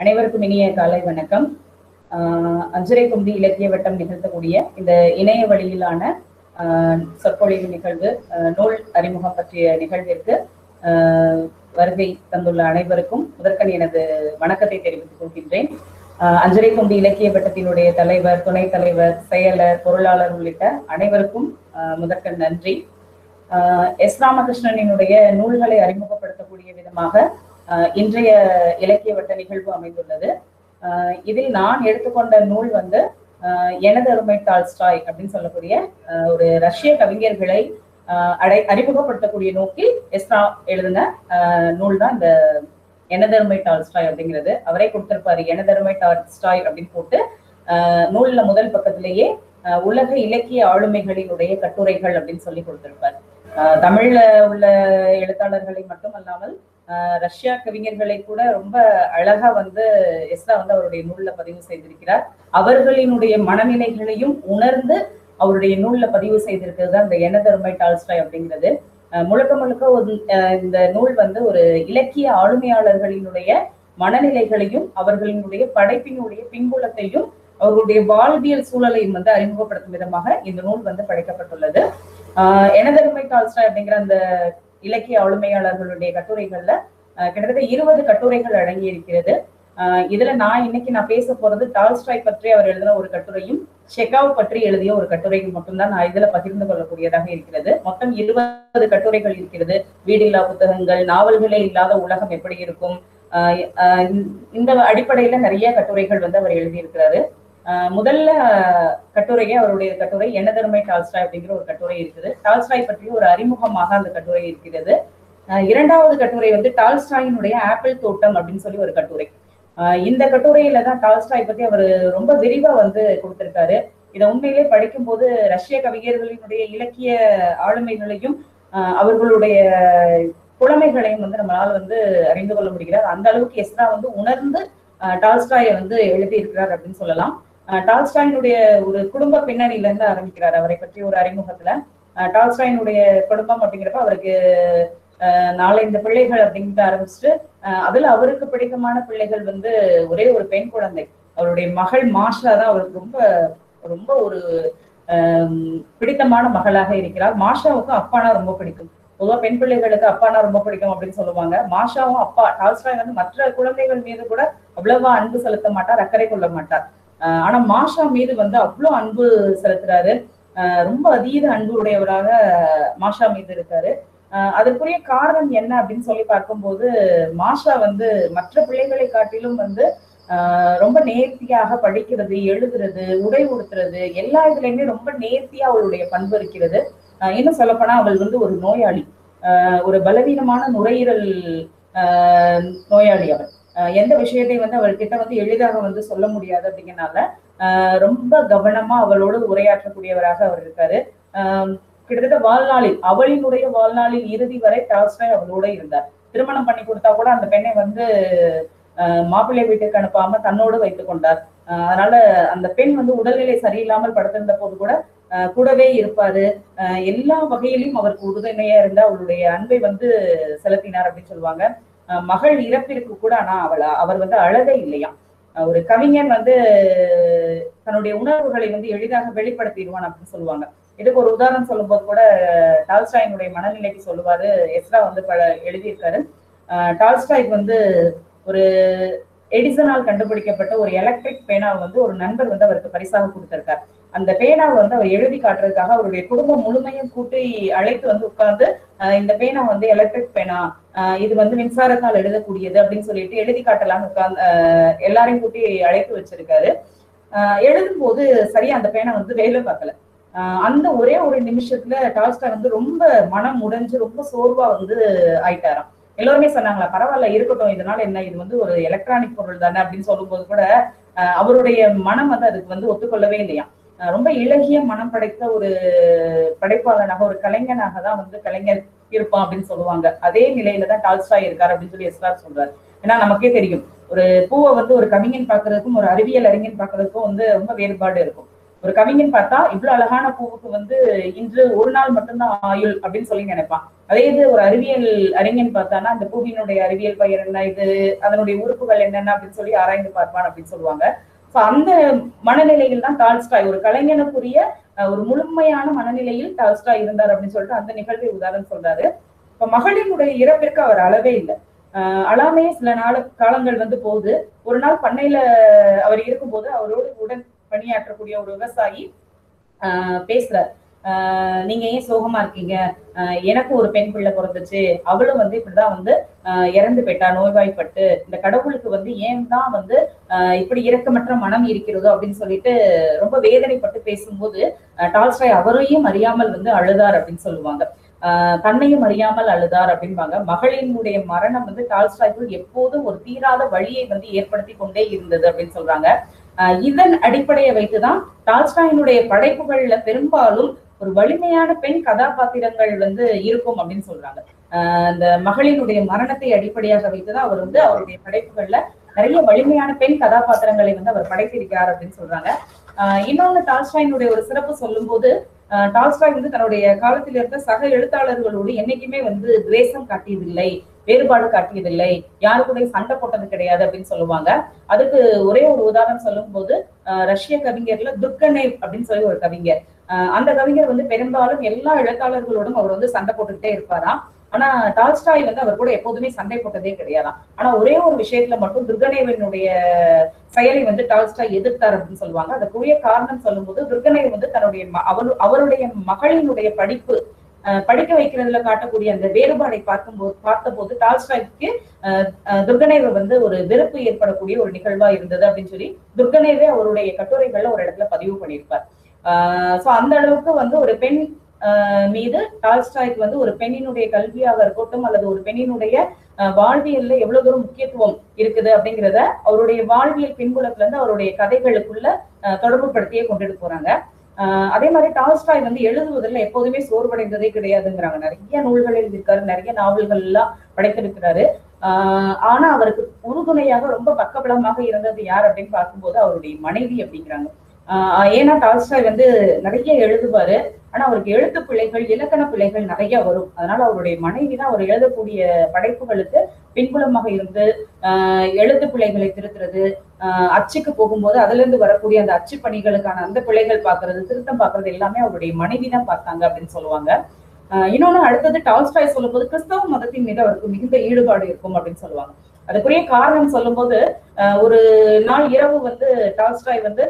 அனைவருக்கும் இனிய காலை வணக்கம் ஆஹ் அஞ்சரை கும்பி இலக்கிய வட்டம் நிகழ்த்தக்கூடிய இந்த இணைய வழியிலான ஆஹ் சொற்பொழிவு நிகழ்வு ஆஹ் நூல் அறிமுகம் பற்றிய நிகழ்விற்கு ஆஹ் வருகை தந்துள்ள அனைவருக்கும் முதற்கண் எனது வணக்கத்தை தெரிவித்துக் கொள்கின்றேன் ஆஹ் அஞ்சரை கும்பி இலக்கிய வட்டத்தினுடைய தலைவர் துணைத் தலைவர் செயலர் பொருளாளர் உள்ளிட்ட அனைவருக்கும் ஆஹ் முதற்கண் நன்றி ஆஹ் எஸ் ராமகிருஷ்ணனினுடைய நூல்களை அறிமுகப்படுத்தக்கூடிய விதமாக ஆஹ் இன்றைய இலக்கிய வட்ட நிகழ்வு அமைந்துள்ளது ஆஹ் இதில் நான் எடுத்துக்கொண்ட நூல் வந்து ஆஹ் எனது அருமை டால்ஸ்டாய் அப்படின்னு சொல்லக்கூடிய ஆஹ் ஒரு ரஷ்ய கவிஞர்களை ஆஹ் அடை அறிமுகப்படுத்தக்கூடிய நோக்கில் எஸ்ரா எழுதின ஆஹ் நூல் தான் இந்த எனதருமை டால்ஸ்டாய் அப்படிங்கிறது அவரே கொடுத்திருப்பாரு எனதருமை டால்ஸ்டாய் அப்படின்னு போட்டு ஆஹ் நூல்ல முதல் பக்கத்திலேயே ஆஹ் உலக இலக்கிய ஆளுமைகளினுடைய கட்டுரைகள் அப்படின்னு சொல்லி கொடுத்திருப்பார் ஆஹ் தமிழ்ல உள்ள எழுத்தாளர்களை மட்டும் அல்லாமல் ஆஹ் ரஷ்யா கவிஞர்களை கூட ரொம்ப அழகா வந்து எஸ்ரா வந்து அவருடைய நூல்ல பதிவு செய்திருக்கிறார் அவர்களினுடைய மனநிலைகளையும் உணர்ந்து அவருடைய நூல்ல பதிவு செய்திருக்கிறது தான் இந்த எனதருமை டால்ஸ்டாய் அப்படிங்கிறது ஆஹ் முழுக்க முழுக்க ஒரு ஆஹ் இந்த நூல் வந்து ஒரு இலக்கிய ஆளுமையாளர்களினுடைய மனநிலைகளையும் அவர்களினுடைய படைப்பினுடைய பின்புலத்தையும் அவர்களுடைய வாழ்வியல் சூழலையும் வந்து அறிமுகப்படுத்தும் விதமாக இந்த நூல் வந்து படைக்கப்பட்டுள்ளது ஆஹ் எனதருமை டால்ஸ்டாய் அப்படிங்கிற அந்த இலக்கிய ஆளுமையாளர்களுடைய கட்டுரைகள்ல ஆஹ் கிட்டத்தட்ட இருபது கட்டுரைகள் அடங்கி இருக்கிறது ஆஹ் இதுல நான் இன்னைக்கு நான் பேச போறது டால்ஸ்டாய் பற்றி அவர் எழுதின ஒரு கட்டுரையும் ஷெகாவ் பற்றி எழுதிய ஒரு கட்டுரையும் மட்டும்தான் நான் இதுல பகிர்ந்து கொள்ளக்கூடியதாக இருக்கிறது மொத்தம் இருபது கட்டுரைகள் இருக்கிறது வீடில்லா புத்தகங்கள் நாவல்களே இல்லாத உலகம் எப்படி இருக்கும் ஆஹ் ஆஹ் இந்த அடிப்படையில நிறைய கட்டுரைகள் வந்து அவர் எழுதியிருக்கிறாரு ஆஹ் முதல்ல கட்டுரையே அவருடைய கட்டுரை என்னதருமை டால்ஸ்டாய் அப்படிங்கிற ஒரு கட்டுரை இருக்குது டால்ஸ்டாய் பற்றிய ஒரு அறிமுகமாக அந்த கட்டுரை இருக்கிறது ஆஹ் இரண்டாவது கட்டுரை வந்து டால்ஸ்டாயினுடைய ஆப்பிள் தோட்டம் அப்படின்னு சொல்லி ஒரு கட்டுரை ஆஹ் இந்த கட்டுரையில தான் டால்ஸ்டாய் பத்தி அவர் ரொம்ப விரிவா வந்து கொடுத்திருக்காரு இதை உண்மையிலே படிக்கும் போது ரஷ்ய கவிஞர்களினுடைய இலக்கிய ஆளுமைகளையும் ஆஹ் அவர்களுடைய புலமைகளையும் வந்து நம்மளால வந்து அறிந்து கொள்ள முடிகிறார் அந்த அளவுக்கு எஸ்ரா வந்து உணர்ந்து டால்ஸ்டாயை வந்து எழுதியிருக்கிறார் அப்படின்னு சொல்லலாம் டால்ஸ்டாயினுடைய ஒரு குடும்ப பின்னணியில இருந்து ஆரம்பிக்கிறார் அவரை பற்றி ஒரு அறிமுகத்துல டால்ஸ்டாயினுடைய குடும்பம் அப்படிங்கிறப்ப அவருக்கு நாலஞ்சு பிள்ளைகள் அப்படின்ட்டு ஆரம்பிச்சுட்டு அதுல அவருக்கு பிடித்தமான பிள்ளைகள் வந்து ஒரே ஒரு பெண் குழந்தை அவருடைய மகள் மாஷா தான் அவருக்கு ரொம்ப ரொம்ப ஒரு பிடித்தமான மகளாக இருக்கிறார் மாஷாவுக்கும் அப்பானா ரொம்ப பிடிக்கும் பொதுவாக பெண் பிள்ளைகளுக்கு அப்பானா ரொம்ப பிடிக்கும் அப்படின்னு சொல்லுவாங்க மாஷாவும் அப்பா டால்ஸ்டாய் வந்து மற்ற குழந்தைகள் மீது கூட அவ்வளவா அன்பு செலுத்த மாட்டார் அக்கறை கொள்ள மாட்டார் ஆனா மாஷா மீது வந்து அவ்வளோ அன்பு செலுத்துறாரு ரொம்ப அதீத அன்பு உடையவராக மாஷா மீது இருக்காரு அதற்குரிய காரணம் என்ன அப்படின்னு சொல்லி பார்க்கும்போது மாஷா வந்து மற்ற பிள்ளைகளை காட்டிலும் வந்து ரொம்ப நேர்த்தியாக படிக்கிறது எழுதுறது உடை உடுத்துறது எல்லா இதுலயுமே ரொம்ப நேர்த்தியா அவளுடைய பண்பு இருக்கிறது இன்னும் சொல்லப்போனா அவள் வந்து ஒரு நோயாளி ஒரு பலவீனமான நுரையீரல் நோயாளி அவள் எந்த விஷயத்தை வந்து அவள் கிட்ட வந்து எளிதாக வந்து சொல்ல முடியாது அப்படிங்கறனால ரொம்ப கவனமா அவளோடு உரையாற்றக்கூடியவராக அவர் இருக்காரு கிட்டத்தட்ட வாழ்நாளில் அவளினுடைய வாழ்நாளில் இறுதி வரை டால்ஸ்டாய் அவளோட இருந்தார் திருமணம் பண்ணி கொடுத்தா கூட அந்த பெண்ணை வந்து மாப்பிள்ளை வீட்டுக்கு அனுப்பாம தன்னோடு வைத்துக் கொண்டார் அதனால அந்த பெண் வந்து உடல்நிலை சரியில்லாமல் படுத்திருந்த போது கூட கூடவே இருப்பாரு எல்லா வகையிலும் அவருக்கு உறுதுணையா இருந்த அவருடைய அன்பை வந்து செலுத்தினார் அப்படின்னு சொல்லுவாங்க மகள் இறப்பிற்கு கூட ஆனா அவள அவர் வந்து அழகே இல்லையா ஒரு கவிஞன் வந்து தன்னுடைய உணர்வுகளை வந்து எளிதாக வெளிப்படுத்திடுவான் அப்படின்னு சொல்லுவாங்க இதுக்கு ஒரு உதாரணம் சொல்லும் போது கூட டால்ஸ்டாயினுடைய மனநிலைக்கு சொல்லுவாரு எஸ்ரா வந்து பல எழுதியிருக்காரு டால்ஸ்டாய்க்கு வந்து ஒரு எடிசனால் கண்டுபிடிக்கப்பட்ட ஒரு எலக்ட்ரிக் பேனாவை வந்து ஒரு நண்பர் வந்து அவருக்கு பரிசாக கொடுத்திருக்கார் அந்த பேனாவை வந்து அவர் எழுதி காட்டுறதுக்காக அவருடைய குடும்பம் முழுமையும் கூட்டி அழைத்து வந்து உட்கார்ந்து இந்த பேனா வந்து எலக்ட்ரிக் பேனா இது வந்து மின்சாரத்தால் எழுதக்கூடியது அப்படின்னு சொல்லிட்டு எழுதி காட்டலாம்னு உட்கார்ந்து எல்லாரையும் கூட்டி அழைத்து வச்சிருக்காரு எழுதும் போது சரியா அந்த பேனா வந்து வேலை பார்க்கல அந்த ஒரே ஒரு நிமிஷத்துல டால்ஸ்டா வந்து ரொம்ப மனம் உடைஞ்சு ரொம்ப சோர்வா வந்து ஆயிட்டாராம் எல்லோருமே சொன்னாங்களா பரவாயில்ல இருக்கட்டும் இதனால என்ன இது வந்து ஒரு எலக்ட்ரானிக் பொருள் தானே அப்படின்னு சொல்லும் போது கூட அவருடைய மனம் வந்து அதுக்கு வந்து ஒத்துக்கொள்ளவே இல்லையா ரொம்ப இலகிய மனம் படைத்த ஒரு படைப்பாளனாக ஒரு கலைஞனாக தான் வந்து கலைஞர் இருப்பான் அப்படின்னு சொல்லுவாங்க அதே நிலையில தான் டால்ஸ்டாய் இருக்காரு அப்படின்னு சொல்லி எஸ்ரார் சொல்றாரு ஏன்னா நமக்கே தெரியும் ஒரு பூவை வந்து ஒரு கவிஞன் பாக்குறதுக்கும் ஒரு அறிவியல் அறிஞன் பாக்குறதுக்கும் வந்து ரொம்ப வேறுபாடு இருக்கும் ஒரு கவிஞன் பார்த்தா இவ்வளவு அழகான பூவுக்கு வந்து இன்று ஒரு நாள் மட்டும்தான் ஆயுள் அப்படின்னு சொல்லி நினைப்பான் அதே இது ஒரு அறிவியல் அறிஞன் பார்த்தானா அந்த பூவினுடைய அறிவியல் பெயர் என்ன இது அதனுடைய உறுப்புகள் என்னென்ன அப்படின்னு சொல்லி ஆராய்ந்து பார்ப்பான் அப்படின்னு சொல்லுவாங்க சோ அந்த மனநிலையில் தான் டால்ஸ்டாய் ஒரு கலைஞனுக்குரிய அஹ், ஒரு முழுமையான மனநிலையில் டால்ஸ்டாய் இருந்தார் அப்படின்னு சொல்லிட்டு அந்த நிகழ்வை உதாரணம் சொல்றாரு இப்ப மகளினுடைய இறப்பிற்கு அவர் அளவே இல்லை ஆஹ் அழாமே சில நாள் காலங்கள் வந்து போகுது ஒரு நாள் பண்ணையில அவர் இருக்கும்போது அவரோடு உடன் பணியாற்றக்கூடிய ஒரு விவசாயி ஆஹ் பேசுறார் ஆஹ் நீங்க ஏன் சோகமா இருக்கீங்க ஆஹ் எனக்கு ஒரு பெண் பிள்ளை பிறந்துச்சு அவளும் வந்து இப்படிதான் வந்து ஆஹ் இறந்து போயிட்டா நோய்வாய்ப்பட்டு இந்த கடவுளுக்கு வந்து ஏன் தான் வந்து ஆஹ் இப்படி இரக்கமற்ற மனம் இருக்கிறதோ அப்படின்னு சொல்லிட்டு ரொம்ப வேதனைப்பட்டு பேசும்போது ஆஹ் டால்ஸ்டாய் அவரையும் அறியாமல் வந்து அழுதார் அப்படின்னு சொல்லுவாங்க ஆஹ் தன்னையும் அறியாமல் அழுதார் அப்படின்பாங்க மகளினுடைய மரணம் வந்து டால்ஸ்டாய்க்குள் எப்போதும் ஒரு தீராத வழியை வந்து ஏற்படுத்தி கொண்டே இருந்தது அப்படின்னு சொல்றாங்க ஆஹ் இதன் அடிப்படையை வைத்துதான் டால்ஸ்டாயினுடைய படைப்புகள்ல பெரும்பாலும் ஒரு வலிமையான பெண் கதாபாத்திரங்கள் வந்து இருக்கும் அப்படின்னு சொல்றாங்க ஆஹ் அந்த மகளினுடைய மரணத்தை அடிப்படையாக வைத்துதான் அவர் வந்து அவருடைய படைப்புகள்ல நிறைய வலிமையான பெண் கதாபாத்திரங்களை வந்து அவர் படைத்திருக்கிறார் அப்படின்னு சொல்றாங்க ஆஹ் இன்னொன்னு டால்ஸ்டாயினுடைய ஒரு சிறப்பு சொல்லும்போது ஆஹ் டால்ஸ்டாய் வந்து தன்னுடைய காலத்தில் இருந்த சக எழுத்தாளர்களோடு என்னைக்குமே வந்து துவேஷம் காட்டியதில்லை வேறுபாடு காட்டியதில்லை யாரு கூட சண்டை போட்டது கிடையாது அப்படின்னு சொல்லுவாங்க அதுக்கு ஒரே ஒரு உதாரணம் சொல்லும் போது ஆஹ் ரஷ்ய கவிஞர்ல துர்கனேவ் அப்படின்னு சொல்லி ஒரு கவிஞர் ஆஹ் அந்த கவிஞர் வந்து பெரும்பாலும் எல்லா எழுத்தாளர்களோடும் அவர் வந்து சண்டை போட்டுக்கிட்டே இருப்பாராம் ஆனா டால்ஸ்டாய் வந்து அவர் கூட எப்போதுமே சண்டை போட்டதே கிடையாதாம் ஆனா ஒரே ஒரு விஷயத்துல மட்டும் துர்கனேவனுடைய செயலை வந்து டால்ஸ்டாய் எதிர்த்தார் அப்படின்னு சொல்லுவாங்க அதுக்குரிய காரணம் சொல்லும்போது துர்கனேவ் வந்து தன்னுடைய ம- அவர் அவருடைய மகளினுடைய படிப்பு அஹ், படிக்க வைக்கிறதுல காட்டக்கூடிய அந்த வேறுபாடை பார்க்கும்போது பார்த்தபோது டால்ஸ்டாய்க்கு அஹ், அஹ், துர்கனேவ வந்து ஒரு வெறுப்பு ஏற்படக்கூடிய ஒரு நிகழ்வா இருந்தது அப்படின்னு சொல்லி துர்கனேவே அவருடைய கட்டுரைகள்ல ஒரு இடத்துல பதிவு பண்ணியிருப்பார் சோ அந்த அளவுக்கு வந்து ஒரு பெண் ஆஹ் மீது டால்ஸ்டாய்க்கு வந்து ஒரு பெண்ணினுடைய கல்வியாக இருக்கட்டும் அல்லது ஒரு பெண்ணினுடைய ஆஹ் வாழ்வியல்ல எவ்வளவு தூரம் முக்கியத்துவம் இருக்குது அப்படிங்கிறத அவருடைய வாழ்வியல் பின்புலத்துல இருந்து அவருடைய கதைகளுக்குள்ள ஆஹ் தொடர்பு படுத்தியே கொண்டுட்டு போறாங்க ஆஹ் அதே மாதிரி டால்ஸ்டாய் வந்து எழுதுவதில் எப்போதுமே சோர்வடைந்ததே கிடையாதுங்கிறாங்க நிறைய நூல்கள் எழுதியிருக்காரு நிறைய நாவல்கள் எல்லாம் படைத்திருக்கிறாரு ஆஹ் ஆனா அவருக்கு உறுதுணையாக ரொம்ப பக்கபலமாக இருந்தது யார் அப்படின்னு பார்க்கும்போது அவருடைய மனைவி அப்படிங்கிறாங்க ஆஹ் ஏன்னா டால்ஸ்டாய் வந்து நிறைய எழுதுவாரு ஆனா அவருக்கு எழுத்து பிழைகள் இலக்கண பிழைகள் நிறைய வரும் அதனால அவருடைய மனைவி தான் அவர் எழுதக்கூடிய படைப்புகளுக்கு பின்புலமாக இருந்து ஆஹ் எழுத்து பிழைகளை திருத்துறது ஆஹ் அச்சுக்கு போகும்போது அதுல இருந்து வரக்கூடிய அந்த அச்சு பணிகளுக்கான அந்த பிழைகள் பார்க்கிறது திருத்தம் பார்க்கிறது எல்லாமே அவருடைய மனைவி தான் பார்த்தாங்க அப்படின்னு சொல்லுவாங்க ஆஹ் இன்னொன்னு அடுத்தது டால்ஸ்டாய் சொல்லும்போது கிறிஸ்தவ மதத்தின் மீது அவருக்கு மிகுந்த ஈடுபாடு இருக்கும் அப்படின்னு சொல்லுவாங்க அதுக்குரிய காரணம் சொல்லும்போது ஆஹ் ஒரு நாள் இரவு வந்து டால்ஸ்டாய் வந்து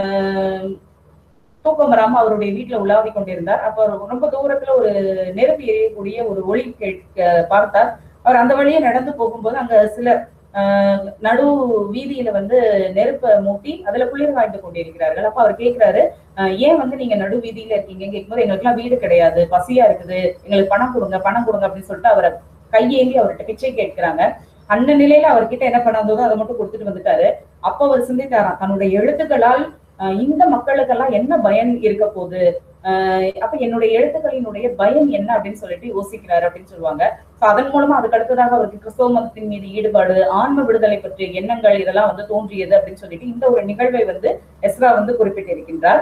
ஆஹ் தூக்கம் வராம அவருடைய வீட்டுல உலாவி கொண்டிருந்தார் அப்ப அவர் ரொம்ப தூரத்துல ஒரு நெருப்பு எரியக்கூடிய ஒரு ஒளி கேட்க பார்த்தார் அவர் அந்த வழியே நடந்து போகும்போது அங்க சில ஆஹ், நடு வீதியில வந்து நெருப்பை மூட்டி அதுல குளிர் காய்ந்து கொண்டிருக்கிறார்கள் அப்ப அவர் கேட்கிறாரு ஆஹ், ஏன் வந்து நீங்க நடு வீதியில இருக்கீங்க கேட்கும்போது எங்களுக்கு எல்லாம் வீடு கிடையாது பசியா இருக்குது எங்களுக்கு பணம் கொடுங்க பணம் கொடுங்க அப்படின்னு சொல்லிட்டு அவரை கையேந்தி அவர்கிட்ட பிச்சை கேட்கிறாங்க அந்த நிலையில அவர்கிட்ட என்ன பண்ண வந்ததோ அதை மட்டும் கொடுத்துட்டு வந்துட்டாரு அப்ப அவர் சிந்தித்தாராம் தன்னுடைய எழுத்துக்களால் ஆஹ் இந்த மக்களுக்கெல்லாம் என்ன பயன் இருக்க போகுது ஆஹ் அப்ப என்னுடைய எழுத்துக்களினுடைய பயன் என்ன அப்படின்னு சொல்லிட்டு யோசிக்கிறாரு அப்படின்னு சொல்லுவாங்க சோ அதன் மூலமா அதுக்கு அடுத்ததாக அவருக்கு கிறிஸ்தவ மதத்தின் மீது ஈடுபாடு ஆன்ம விடுதலை பற்றிய எண்ணங்கள் இதெல்லாம் வந்து தோன்றியது அப்படின்னு சொல்லிட்டு இந்த ஒரு நிகழ்வை வந்து எஸ்ரா வந்து குறிப்பிட்டிருக்கின்றார்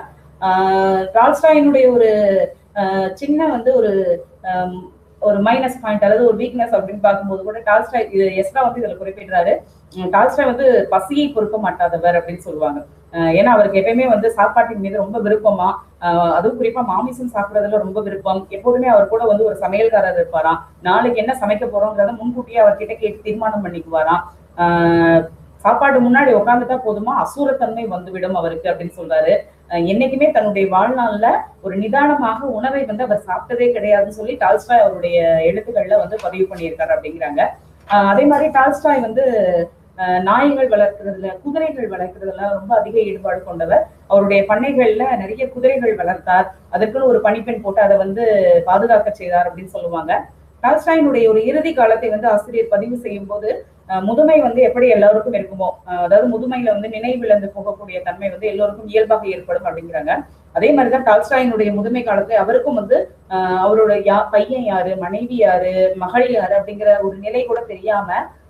ஆஹ் டால்ஸ்டாயினுடைய ஒரு ஆஹ் சின்ன வந்து ஒரு ஆம், ஒரு மைனஸ் பாயிண்ட் அதாவது ஒரு வீக்னஸ் அப்படின்னு பார்க்கும்போது கூட டால்ஸ்டாய் இது எஸ்ரா வந்து இதுல குறிப்பிடுறாரு உம் டால்ஸ்டாய் வந்து பசியை பொறுக்க மாட்டாதவர் அப்படின்னு சொல்லுவாங்க ஆஹ் ஏன்னா அவருக்கு எப்பயுமே வந்து சாப்பாட்டின் மீது ரொம்ப விருப்பமா ஆஹ் அதுவும் குறிப்பா மாமிசம் சாப்பிடுறதுல ரொம்ப விருப்பம் எப்போதுமே அவர் கூட வந்து ஒரு சமையல்காரர் இருப்பாராம் நாளைக்கு என்ன சமைக்க போறோங்கிறத முன்கூட்டியே அவர்கிட்ட கேட்டு தீர்மானம் பண்ணிக்குவாராம் ஆஹ் சாப்பாடு முன்னாடி உட்காந்துட்டா போதுமா அசூரத்தன்மை வந்துவிடும் அவருக்கு அப்படின்னு சொல்றாரு ஆஹ் என்னைக்குமே தன்னுடைய வாழ்நாள்ல ஒரு நிதானமாக உணவை வந்து அவர் சாப்பிட்டதே கிடையாதுன்னு சொல்லி டால்ஸ்டாய் அவருடைய எழுத்துக்கள்ல வந்து பதிவு பண்ணியிருக்காரு அப்படிங்கிறாங்க ஆஹ் அதே மாதிரி டால்ஸ்டாய் வந்து ஆஹ் நாய்கள் வளர்க்கறதுல குதிரைகள் வளர்க்கறதுல ரொம்ப அதிக ஈடுபாடு கொண்டவர் அவருடைய பண்ணைகள்ல நிறைய குதிரைகள் வளர்த்தார் அதற்குன்னு ஒரு பணிப்பெண் போட்டு அதை வந்து பாதுகாக்க செய்தார் அப்படின்னு சொல்லுவாங்க டால்ஸ்டாயினுடைய ஒரு இறுதி காலத்தை வந்து ஆசிரியர் பதிவு செய்யும் போது ஆஹ் முதுமை வந்து எப்படி எல்லாருக்கும் இருக்குமோ ஆஹ் அதாவது முதுமையில வந்து நினைவிழந்து போகக்கூடிய தன்மை வந்து எல்லோருக்கும் இயல்பாக ஏற்படும் அப்படிங்கிறாங்க அதே மாதிரிதான் டால்ஸ்டாயினுடைய முதுமை காலத்துல அவருக்கும் வந்து ஆஹ் அவரோட யா பையன் யாரு மனைவி யாரு மகள் யாரு அப்படிங்கிற ஒரு நிலை கூட தெரியாம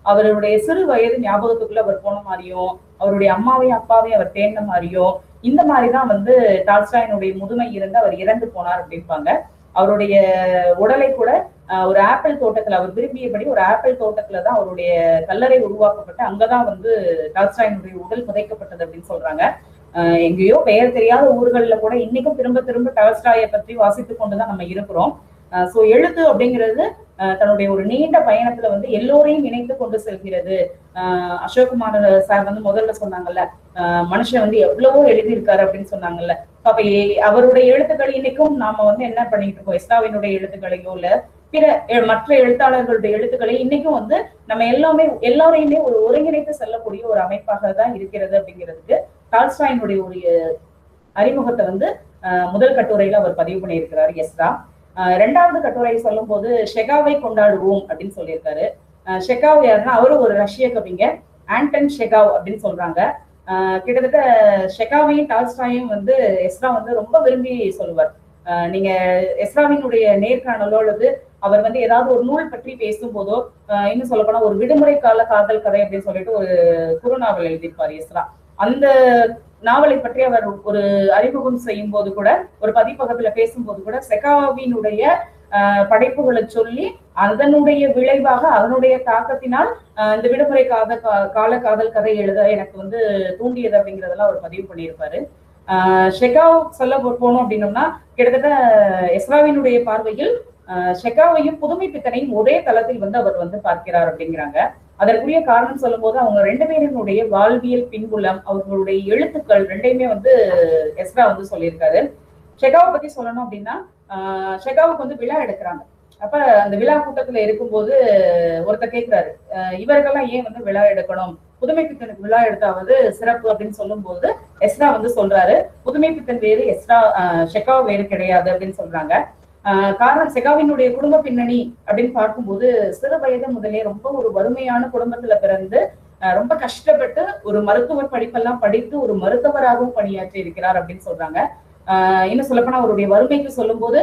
அவருடைய சிறு வயது ஞாபகத்துக்குள்ள அவர் போன மாதிரியும் அவருடைய அம்மாவையும் அப்பாவையும் அவர் தேடின மாதிரியும் இந்த மாதிரிதான் வந்து டால்ஸ்டாயினுடைய முதுமை இருந்து அவர் இறந்து போனார் அப்படின்பாங்க அவருடைய உடலை கூட ஆஹ், ஒரு ஆப்பிள் தோட்டத்துல அவர் விரும்பியபடி ஒரு ஆப்பிள் தோட்டத்துல தான் அவருடைய கல்லறை உருவாக்கப்பட்டு அங்கதான் வந்து டால்ஸ்டாயினுடைய உடல் புதைக்கப்பட்டது அப்படின்னு சொல்றாங்க ஆஹ், எங்கேயோ பெயர் தெரியாத ஊர்கள்ல கூட இன்னைக்கும் திரும்ப திரும்ப டால்ஸ்டாயை பற்றி வாசித்து கொண்டுதான் நம்ம இருக்கிறோம் சோ எழுத்து அப்படிங்கிறது ஆஹ், தன்னுடைய ஒரு நீண்ட பயணத்துல வந்து எல்லோரையும் இணைத்து கொண்டு செல்கிறது ஆஹ், அசோக்குமார் சார் வந்து முதல்ல சொன்னாங்கல்ல ஆஹ், மனுஷன் வந்து எவ்வளவோ எழுதியிருக்காரு அப்படின்னு சொன்னாங்கல்ல அப்ப எ- அவருடைய எழுத்துக்கள் இன்னைக்கும் நாம வந்து என்ன பண்ணிட்டு இருக்கோம் எஸ்டாவினுடைய எழுத்துக்களையோ இல்ல பிற எ- மற்ற எழுத்தாளர்களுடைய எழுத்துக்களை இன்னைக்கும் வந்து நம்ம எல்லாமே எல்லாரையுமே ஒரு ஒருங்கிணைத்து செல்லக்கூடிய ஒரு அமைப்பாக தான் இருக்கிறது அப்படிங்கிறதுக்கு டால்ஸ்டாயினுடைய ஒரு அஹ், அறிமுகத்தை வந்து அஹ், முதல் கட்டுரையில அவர் பதிவு பண்ணியிருக்கிறார் எஸ்ரா அஹ், ரெண்டாவது கட்டுரை சொல்லும் போது ஷெகாவை கொண்டாடுவோம் அப்படின்னு சொல்லியிருக்காரு அஹ், ஷெகாவ் யாருன்னா அவரும் ஒரு ரஷ்ய கவிஞர் ஆண்டன் ஷெகாவ் அப்படின்னு சொல்றாங்க அஹ், கிட்டத்தட்ட ஷெகாவையும் டால்ஸ்டாயும் வந்து எஸ்ரா வந்து ரொம்ப விரும்பி சொல்லுவார் அஹ், நீங்க எஸ்ராவினுடைய நேர்காணலோ அல்லது அவர் வந்து ஏதாவது ஒரு நூல் பற்றி பேசும்போதோ அஹ், இன்னும் சொல்ல போனா ஒரு விடுமுறை கால காதல் கதை அப்படின்னு சொல்லிட்டு ஒரு குறுநாவல் எழுதியிருப்பார் எஸ்ரா அந்த நாவலை பற்றி அவர் ஒரு அறிமுகம் செய்யும் போது கூட ஒரு பதிப்பகத்துல பேசும்போது கூட செகாவினுடைய ஆஹ், படைப்புகளை சொல்லி அதனுடைய விளைவாக அதனுடைய தாக்கத்தினால் ஆஹ், இந்த விடுமுறை காத கா- கால காதல் கதை எழுத எனக்கு வந்து தூண்டியது அப்படிங்கறதெல்லாம் அவர் பதிவு பண்ணியிருப்பாரு ஆஹ், ஷெகாவ் சொல்ல போ- போனோம் அப்படின்னோம்னா கிட்டத்தட்ட எஸ்ராவினுடைய பார்வையில் ஆஹ், ஷெகாவையும் புதுமை பித்தனையும் ஒரே தளத்தில் வந்து அவர் வந்து பார்க்கிறார் அப்படிங்கிறாங்க அதற்குரிய காரணம் சொல்லும்போது அவங்க ரெண்டு பேரினுடைய வாழ்வியல் பின்புலம் அவர்களுடைய எழுத்துக்கள் ரெண்டையுமே வந்து எஸ்ரா வந்து சொல்லியிருக்காரு ஷெகாவை பத்தி சொல்லணும் அப்படின்னா ஆஹ் ஷெகாவுக்கு வந்து விழா எடுக்கிறாங்க அப்ப அந்த விழா கூட்டத்துல இருக்கும்போது ஒருத்தர் கேட்கிறாரு ஆஹ் இவர்கள்லாம் ஏன் வந்து விழா எடுக்கணும் புதுமை பித்தனுக்கு விழா எடுத்தாவது சிறப்பு அப்படின்னு சொல்லும்போது எஸ்ரா வந்து சொல்றாரு புதுமை பித்தன் வேறு எஸ்ரா ஆஹ் ஷெகாவ் வேறு கிடையாது அப்படின்னு சொல்றாங்க ஆஹ் காரணம் செகாவினுடைய குடும்ப பின்னணி அப்படின்னு பார்க்கும்போது சிறு வயது முதலே ரொம்ப ஒரு வறுமையான குடும்பத்துல பிறந்து ஆஹ் ரொம்ப கஷ்டப்பட்டு ஒரு மருத்துவ படிப்பெல்லாம் படித்து ஒரு மருத்துவராகவும் பணியாற்றி இருக்கிறார் அப்படின்னு சொல்றாங்க ஆஹ் இன்னும் சொல்லப்போனா அவருடைய வறுமைக்கு சொல்லும்போது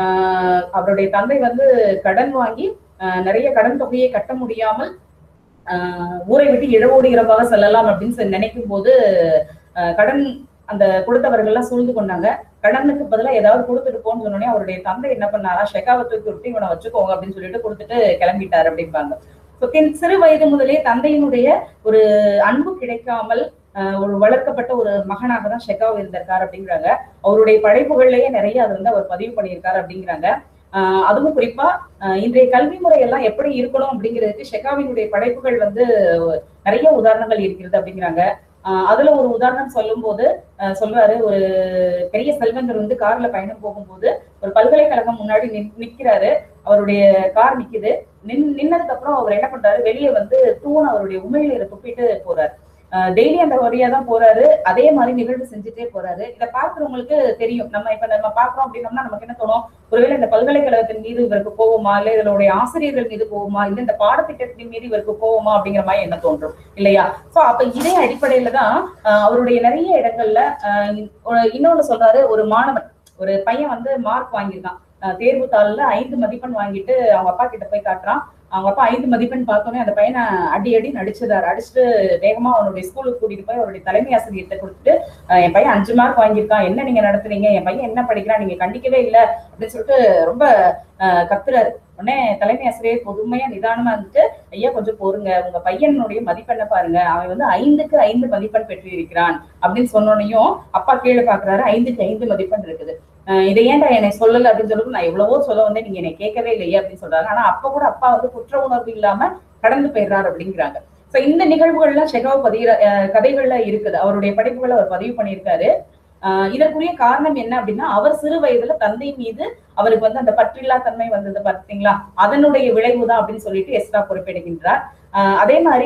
ஆஹ் அவருடைய தந்தை வந்து கடன் வாங்கி ஆஹ் நிறைய கடன் தொகையை கட்ட முடியாமல் ஆஹ் ஊரை விட்டு இழவோடு இரவாக செல்லலாம் அப்படின்னு சொல்லி நினைக்கும் போது ஆஹ் கடன் அந்த கொடுத்தவர்கள்லாம் சூழ்ந்து கொண்டாங்க கடனுக்கு பதிலாக ஏதாவது கொடுத்துட்டு போன்னு சொன்னோடனே அவருடைய தந்தை என்ன பண்ணாரா ஷெகாவை தூக்கி விட்டு இவனை வச்சுக்கோங்க அப்படின்னு சொல்லிட்டு கொடுத்துட்டு கிளம்பிட்டார் அப்படிம்பாங்க So, தென் சிறு வயது முதலே தந்தையினுடைய ஒரு அன்பு கிடைக்காமல் ஆஹ் ஒரு வளர்க்கப்பட்ட ஒரு மகனாக தான் ஷெகாவ் இருந்திருக்கார் அப்படிங்கிறாங்க அவருடைய படைப்புகள்லயே நிறைய அது வந்து அவர் பதிவு பண்ணியிருக்காரு அப்படிங்கிறாங்க ஆஹ் அதுவும் குறிப்பா ஆஹ் இன்றைய கல்வி முறை எல்லாம் எப்படி இருக்கணும் அப்படிங்கிறதுக்கு ஷெகாவினுடைய படைப்புகள் வந்து நிறைய உதாரணங்கள் இருக்கிறது அப்படிங்கிறாங்க ஆஹ் அதுல ஒரு உதாரணம் சொல்லும் போது ஆஹ் சொல்றாரு ஒரு பெரிய செல்வந்தர் வந்து கார்ல பயணம் போகும்போது ஒரு பல்கலைக்கழகம் முன்னாடி நின்- நிக்கிறாரு அவருடைய கார் நிக்குது நின் நின்னதுக்கு அப்புறம் அவர் என்ன பண்றாரு வெளியே வந்து தூண் அவருடைய உமிழ்நீரை துப்பிட்டு போறாரு டெய்லி அந்த வழியா தான் போறாரு அதே மாதிரி நிகழ்வு செஞ்சுட்டே போறாரு இதை பார்க்கிறவங்களுக்கு தெரியும் நம்ம இப்ப நம்ம பாக்குறோம் அப்படின்னோம்னா நமக்கு என்ன தோணும் ஒருவேளை இந்த பல்கலைக்கழகத்தின் மீது இவருக்கு கோவமா இல்ல இதனுடைய ஆசிரியர்கள் மீது கோவமா இல்ல இந்த பாடத்திட்டத்தின் மீது இவருக்கு கோவமா அப்படிங்கிற மாதிரி என்ன தோன்றும் இல்லையா சோ அப்ப இதே அடிப்படையில தான் ஆஹ் அவருடைய நிறைய இடங்கள்ல ஆஹ் ஒரு- இன்னொன்னு சொல்றாரு ஒரு மாணவன் ஒரு பையன் வந்து மார்க் வாங்கியிருக்கான் ஆஹ் தேர்வு தாளில் ஐந்து மதிப்பெண் வாங்கிட்டு அவங்க அப்பா கிட்ட போய் காட்டுறான் அவங்க அப்பா ஐந்து மதிப்பெண் பார்த்தோன்னே அந்த பையனை அடி அடி நடிச்சிடாரு அடிச்சுட்டு வேகமா அவனுடைய ஸ்கூலுக்கு கூட்டிட்டு போய் அவருடைய தலைமை ஆசிரியர்கிட்ட கொடுத்துட்டு ஆஹ் என் பையன் அஞ்சு மார்க் வாங்கியிருக்கான் என்ன நீங்க நடத்துறீங்க என் பையன் என்ன படிக்கிறான் நீங்க கண்டிக்கவே இல்லை அப்படின்னு சொல்லிட்டு ரொம்ப ஆஹ் கத்துறாரு உடனே தலைமை ஆசிரியர் பொதுமையா நிதானமா இருந்துட்டு ஐயா கொஞ்சம் பொறுங்க உங்க பையனுடைய மதிப்பெண்ணை பாருங்க அவன் வந்து ஐந்துக்கு ஐந்து மதிப்பெண் பெற்று இருக்கிறான் அப்படின்னு சொன்னோனையும் அப்பா கீழே பாக்குறாரு ஐந்துக்கு ஐந்து மதிப்பெண் இருக்குது ஆஹ் இதை ஏன்டா என்னை சொல்லல அப்படின்னு சொல்லிட்டு நான் எவ்வளவோ சொல்ல வந்தேன் நீங்க என்னை கேட்கவே இல்லையே அப்படின்னு சொல்றாரு ஆனா அப்ப கூட அப்பா வந்து குற்ற உணர்வு இல்லாம கடந்து போயிடுறாரு அப்படிங்கிறாங்க சோ இந்த நிகழ்வுகள்லாம் ஷெகாவ் பதிகிற அஹ் கதைகள்ல இருக்குது அவருடைய படைப்புகளை அவர் பதிவு பண்ணியிருக்காரு ஆஹ் இதற்குரிய காரணம் என்ன அப்படின்னா அவர் சிறு வயதுல தந்தை மீது அவருக்கு வந்து அந்த பற்றில்லா தன்மை வந்தது பார்த்தீங்களா அதனுடைய விளைவுதான் அப்படின்னு சொல்லிட்டு எஸ்ரா குறிப்பிடுகின்றார் ஆஹ் அதே மாதிரி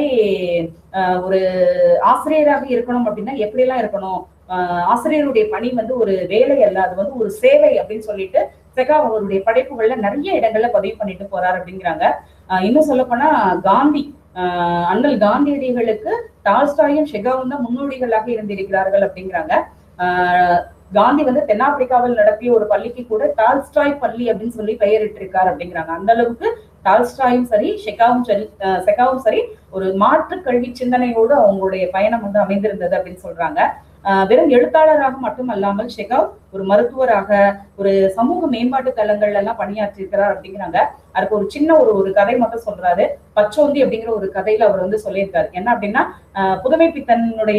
ஆஹ் ஒரு ஆசிரியராக இருக்கணும் அப்படின்னா எப்படியெல்லாம் இருக்கணும் ஆஹ் ஆசிரியருடைய பணி வந்து ஒரு வேலை அல்ல அது வந்து ஒரு சேவை அப்படின்னு சொல்லிட்டு செகா அவருடைய படைப்புகள்ல நிறைய இடங்கள்ல பதிவு பண்ணிட்டு போறாரு அப்படிங்கிறாங்க ஆஹ் இன்னும் சொல்ல போனா காந்தி ஆஹ் அண்ணல் காந்தியடிகளுக்கு டால்ஸ்டாயும் ஷெகாவும் தான் முன்னோடிகளாக இருந்திருக்கிறார்கள் அப்படிங்கிறாங்க ஆஹ் காந்தி வந்து தென்னாப்பிரிக்காவில் நடத்திய ஒரு பள்ளிக்கு கூட டால்ஸ்டாய் பள்ளி அப்படின்னு சொல்லி பெயரிட்டிருக்காரு அப்படிங்கிறாங்க அந்த அளவுக்கு டால்ஸ்டாயும் சரி ஷெகாவும் சரி ஆஹ் செகாவும் சரி ஒரு மாற்று கல்வி சிந்தனையோடு அவங்களுடைய பயணம் வந்து அமைந்திருந்தது அப்படின்னு சொல்றாங்க ஆஹ் வெறும் எழுத்தாளராக மட்டும் அல்லாமல் ஷெகாவ் ஒரு மருத்துவராக ஒரு சமூக மேம்பாட்டு தளங்கள்ல எல்லாம் பணியாற்றி இருக்கிறார் அப்படிங்கிறாங்க அதுக்கு ஒரு சின்ன ஒரு ஒரு கதை மட்டும் சொல்றாரு பச்சோந்தி அப்படிங்கிற ஒரு கதையில அவர் வந்து சொல்லியிருக்காரு என்ன அப்படின்னா ஆஹ் புதுமை பித்தனுடைய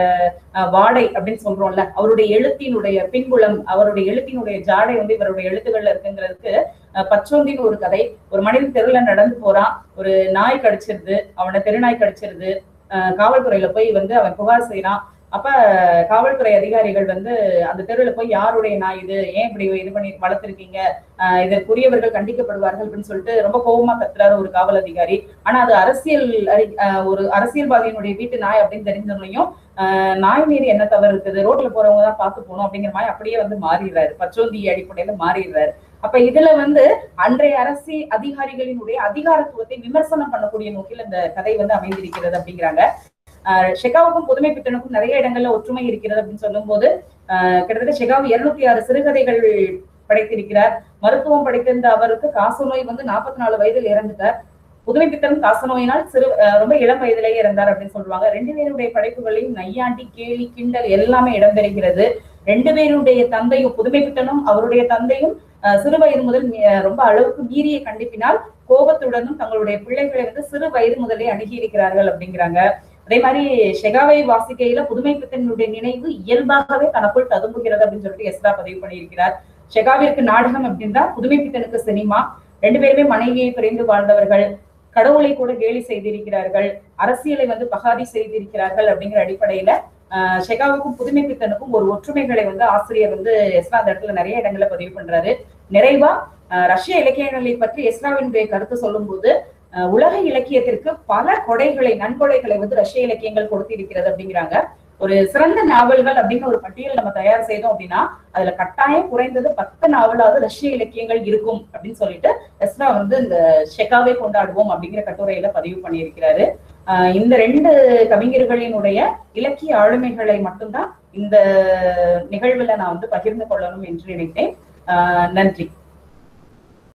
ஆஹ் வாடை அப்படின்னு சொல்றோம்ல அவருடைய எழுத்தினுடைய பின்புலம் அவருடைய எழுத்தினுடைய ஜாடை வந்து இவருடைய எழுத்துக்கள்ல இருக்குங்கிறதுக்கு ஆஹ் பச்சோந்தின்னு ஒரு கதை ஒரு மனிதன் தெருவுல நடந்து போறான் ஒரு நாய் கடிச்சிருது அவனை தெருநாய் கடிச்சிருது ஆஹ் காவல்துறையில போய் வந்து அவன் புகார் செய்யறான் அப்ப காவல்துறை அதிகாரிகள் வந்து அந்த தெருவில் போய் யாருடைய நாய் இது ஏன் இப்படி இது பண்ணி வளர்த்துருக்கீங்க ஆஹ் இதற்குரியவர்கள் கண்டிக்கப்படுவார்கள் அப்படின்னு சொல்லிட்டு ரொம்ப கோபமா கத்துறாரு ஒரு காவல் அதிகாரி ஆனா அது அரசியல் அறி- ஆஹ் ஒரு அரசியல்வாதியினுடைய வீட்டு நாய் அப்படின்னு தெரிஞ்சோன்னையும் ஆஹ் நாய் மீறி என்ன தவறு இருக்குது ரோட்ல போறவங்க தான் பார்த்து போகணும் அப்படிங்கிற மாதிரி அப்படியே வந்து மாறிடுறாரு பச்சோந்தி அடிப்படையில மாறிடுறாரு அப்ப இதுல வந்து அன்றைய அரசு அதிகாரிகளினுடைய அதிகாரத்துவத்தை விமர்சனம் பண்ணக்கூடிய நோக்கில் இந்த கதை வந்து அமைந்திருக்கிறது அப்படிங்கிறாங்க ஆஹ் ஷெகாவுக்கும் புதுமை பித்தனுக்கும் நிறைய இடங்கள்ல ஒற்றுமை இருக்கிறது அப்படின்னு சொல்லும்போது ஆஹ் கிட்டத்தட்ட ஷெகாவ் இருநூத்தி ஆறு சிறுகதைகள் படைத்திருக்கிறார் மருத்துவம் படித்திருந்த அவருக்கு காசநோய் வந்து நாற்பத்தி நாலு வயதில் இறந்துட்டார் புதுமை பித்தன் காசநோயினால் சிறு ஆஹ் ரொம்ப இளம் வயதிலேயே இறந்தார் அப்படின்னு சொல்லுவாங்க ரெண்டு பேருடைய படைப்புகளையும் நையாண்டி கேலி கிண்டல் எல்லாமே இடம்பெறுகிறது ரெண்டு பேருடைய தந்தையும் புதுமை பித்தனும் அவருடைய தந்தையும் ஆஹ் சிறு வயது முதல் மீ- ஆஹ் ரொம்ப அளவுக்கு மீறிய கண்டிப்பினால் கோபத்துடனும் தங்களுடைய பிள்ளைகளை வந்து சிறு வயது முதலே அணுகி இருக்கிறார்கள் அப்படிங்கிறாங்க அதே மாதிரி ஷெகாவை வாசிக்கையில புதுமை பித்தனுடைய நினைவு இயல்பாகவே தனக்குள் ததும்புகிறது அப்படின்னு சொல்லிட்டு எஸ்ரா பதிவு பண்ணியிருக்கிறார் ஷெகாவிற்கு நாடகம் அப்படின்னா புதுமை பித்தனுக்கு சினிமா ரெண்டு பேருமே மனைவியை பிரிந்து வாழ்ந்தவர்கள் கடவுளை கூட கேலி செய்திருக்கிறார்கள் அரசியலை வந்து பகாதி செய்திருக்கிறார்கள் அப்படிங்கிற அடிப்படையில ஆஹ் ஷெகாவுக்கும் புதுமை பித்தனுக்கும் ஒரு ஒற்றுமைகளை வந்து ஆசிரியர் வந்து எஸ்ரா அந்த இடத்துல நிறைய இடங்கள்ல பதிவு பண்றாரு நிறைவா ஆஹ் ரஷ்ய இலக்கியங்களை பற்றி எஸ்ராவினுடைய கருத்து சொல்லும்போது ஆஹ் உலக இலக்கியத்திற்கு பல கொடைகளை நன்கொடைகளை வந்து ரஷ்ய இலக்கியங்கள் கொடுத்திருக்கிறது அப்படிங்கிறாங்க ஒரு சிறந்த நாவல்கள் அப்படின்னு ஒரு பட்டியல் நம்ம தயார் செய்தோம் அப்படின்னா அதுல கட்டாயம் குறைந்தது பத்து நாவலாவது ரஷ்ய இலக்கியங்கள் இருக்கும் அப்படின்னு சொல்லிட்டு எஸ்ரா வந்து இந்த ஷெகாவை கொண்டாடுவோம் அப்படிங்கிற கட்டுரையில பதிவு பண்ணியிருக்கிறாரு ஆஹ் இந்த ரெண்டு கவிஞர்களினுடைய இலக்கிய ஆளுமைகளை மட்டும்தான் இந்த நிகழ்வுல நான் வந்து பகிர்ந்து கொள்ளணும் என்று நினைத்தேன் ஆஹ் நன்றி